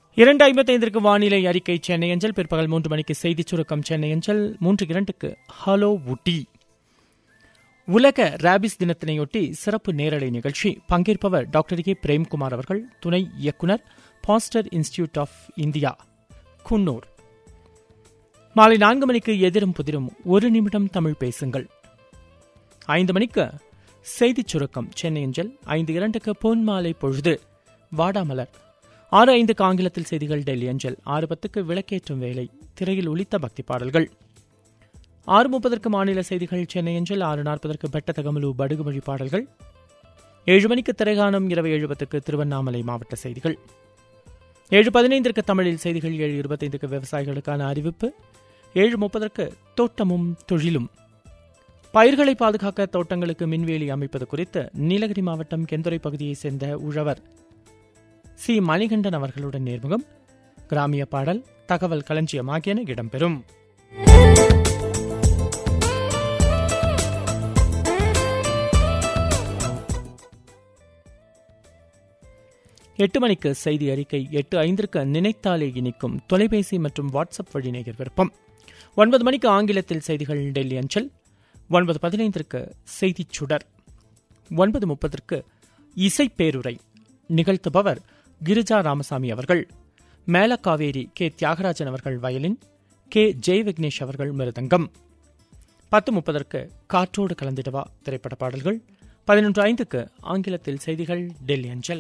இரண்டு ஐம்பத்தைந்திற்கு வானிலை அறிக்கை சென்னை அஞ்சல் பிற்பகல் மூன்று மணிக்கு செய்திச் சுருக்கம் சென்னை அஞ்சல் மூன்று இரண்டுக்கு ஹலோ உட்டி உலக ராபிஸ் தினத்தினையொட்டி சிறப்பு நேரலை நிகழ்ச்சி பங்கேற்பவர் டாக்டர் கே பிரேம்குமார் அவர்கள் துணை இயக்குனர் Pasteur institute of India Coonoor மாலை நான்கு மணிக்கு எதிரும் புதிரும் ஒரு நிமிடம் தமிழ் பேசுங்கள் ஐந்து மணிக்கு செய்திச் சுருக்கம் சென்னை அஞ்சல் ஐந்து இரண்டுக்கு பொன் மாலை பொழுது வாடாமலர் ஆறு ஐந்துக்கு ஆங்கிலத்தில் செய்திகள் டெல்லி அஞ்சல் ஆறு பத்துக்கு விளக்கேற்றும் வேலை திரையில் ஒலித்த பக்தி பாடல்கள் ஆறு முப்பதற்கு மாநில செய்திகள் சென்னை அஞ்சல் ஆறு நாற்பதற்கு பெட்ட தகமலு படுகுமொழி பாடல்கள் ஏழு மணிக்கு திரைகானம் இரவு ஏழு பத்துக்கு திருவண்ணாமலை மாவட்ட செய்திகள் ஏழு பதினைந்திற்கு தமிழில் செய்திகள் ஏழு இருபத்தைந்துக்கு விவசாயிகளுக்கான அறிவிப்பு ஏழு முப்பதற்கு தோட்டமும் தொழிலும் பயிர்களை பாதுகாக்க தோட்டங்களுக்கு மின்வேலி அமைப்பது குறித்து நீலகிரி மாவட்டம் கெந்துரை பகுதியைச் சேர்ந்த உழவர் சி மணிகண்டன் அவர்களுடன் நேர்முகம் கிராமிய பாடல் தகவல் களஞ்சியம் ஆகியன இடம்பெறும் எட்டு மணிக்கு செய்தி அறிக்கை எட்டு ஐந்திற்கு நினைத்தாலே இனிக்கும் தொலைபேசி மற்றும் வாட்ஸ்அப் வழி நேயர் விருப்பம் ஒன்பது மணிக்கு ஆங்கிலத்தில் செய்திகள் டெல்லி அஞ்சல் ஒன்பது பதினைந்திற்கு செய்திச் சுடர் ஒன்பது முப்பதற்கு இசைப்பேருரை நிகழ்த்துபவர் கிரிஜா ராமசாமி அவர்கள் மேலக்காவேரி கே தியாகராஜன் அவர்கள் வயலின் கே ஜெய் விக்னேஷ் அவர்கள் மிருதங்கம் பத்து முப்பதற்கு காற்றோடு கலந்திடவா திரைப்பட பாடல்கள் பதினொன்று ஐந்துக்கு ஆங்கிலத்தில் செய்திகள் டெல்லி அஞ்சல்